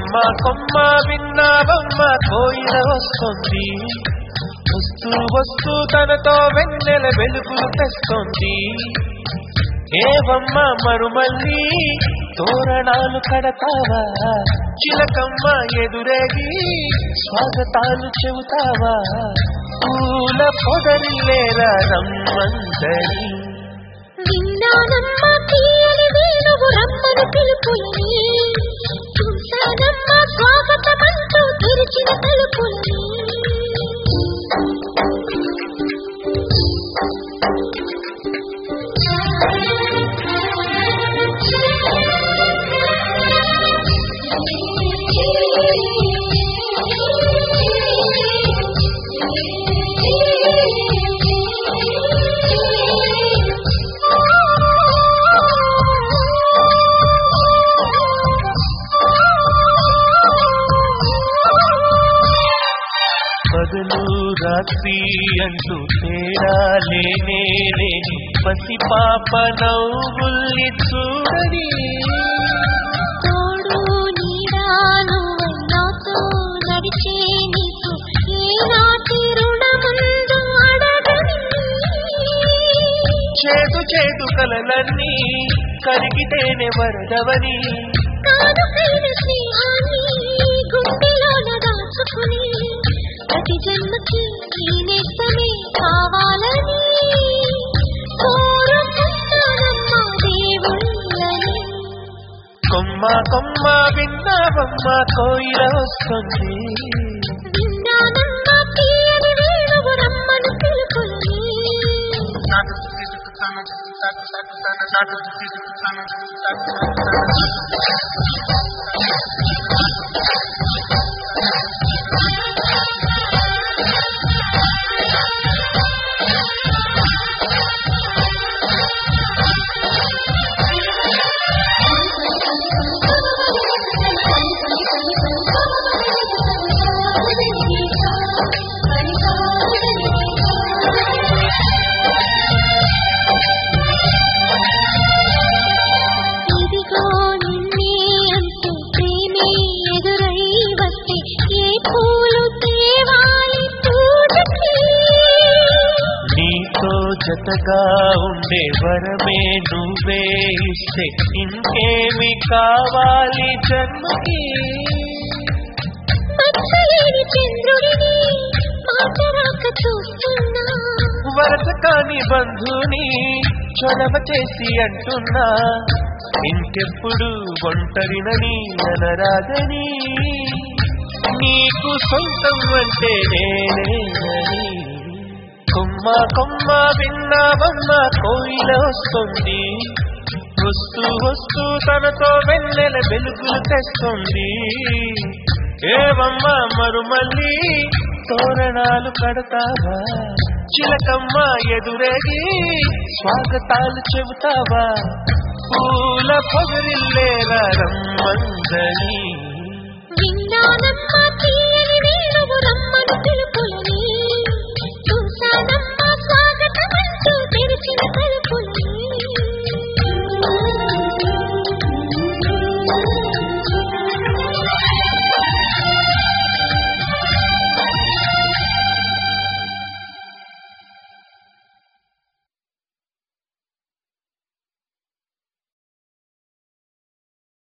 కొమ్మ కొమ్మ విన్నావమ్మ కోయిల వస్తుంది వస్తూ వస్తూ తనతో వెన్నెల వెలుగులు తెస్తుంది ఏవమ్మ మరుమల్లి తోరణాలు కడతావా చిలకమ్మ ఎదురేగి స్వాగతాలు చెబుతావా పూల పొదరిల్లేరా రమ్మందరి విన్నానమ్మ తీయని వేణువు రమ్మను పిలుపులని చూశానమ్మ స్వాగతమంటూ తెరిచిన తలుపులని పగలు రాత్రి అంటూ తేడా లేనే లేని పసి పాప నవ్వుల్ని చూడని తోడు నీడాను నాతో నడిచే నీకు ఏనాటి రుణముందు అడగని చేదు చేదు కలలన్నీ కరిగితేనే వరదవని కానుకైన స్నేహాన్ని గుండెలోన దాచుకుని ప్రతి జన్మకి ఈ నేస్తమే కావాలని కోరుకున్నానమ్మ దేవుళ్ళని కొమ్మ కొమ్మ విన్నావమ్మ కోయిల వస్తుంది విన్నానమ్మ తీయని వేణువు రమ్మను పిలుపుని ఇదిగో నిన్నే అంటూ ప్రేమే ఎదురై వస్తే ఏ పూలు తేవాలి పూజకి నీతో జతగా ఉండే వరమే నువ్వే ఇస్తే ఇంకేమి కావాలి జన్మకి మచ్చలేని చంద్రుడిని మాటరాక చూస్తున్నా వరస కాని బంధుని చొరవ చేసి అంటున్నా ఇంకెప్పుడు ఒంటరినని అనరాదని నీకు సొంతం అంటే నేనేనని కొమ్మ కొమ్మ విన్నావమ్మ కోయిల వస్తుంది వస్తూ వస్తూ తనతో వెన్నెల వెలుగులు తెస్తుంది ఏవమ్మ మరుమల్లి తోరణాలు కడతావా చిలకమ్మ ఎదురేగి స్వాగతాలు చెబుతావా పూల పొగరిల్లేరా రమ్మందని విన్నానమ్మ తీయని వేణువు రమ్మను పిలుపు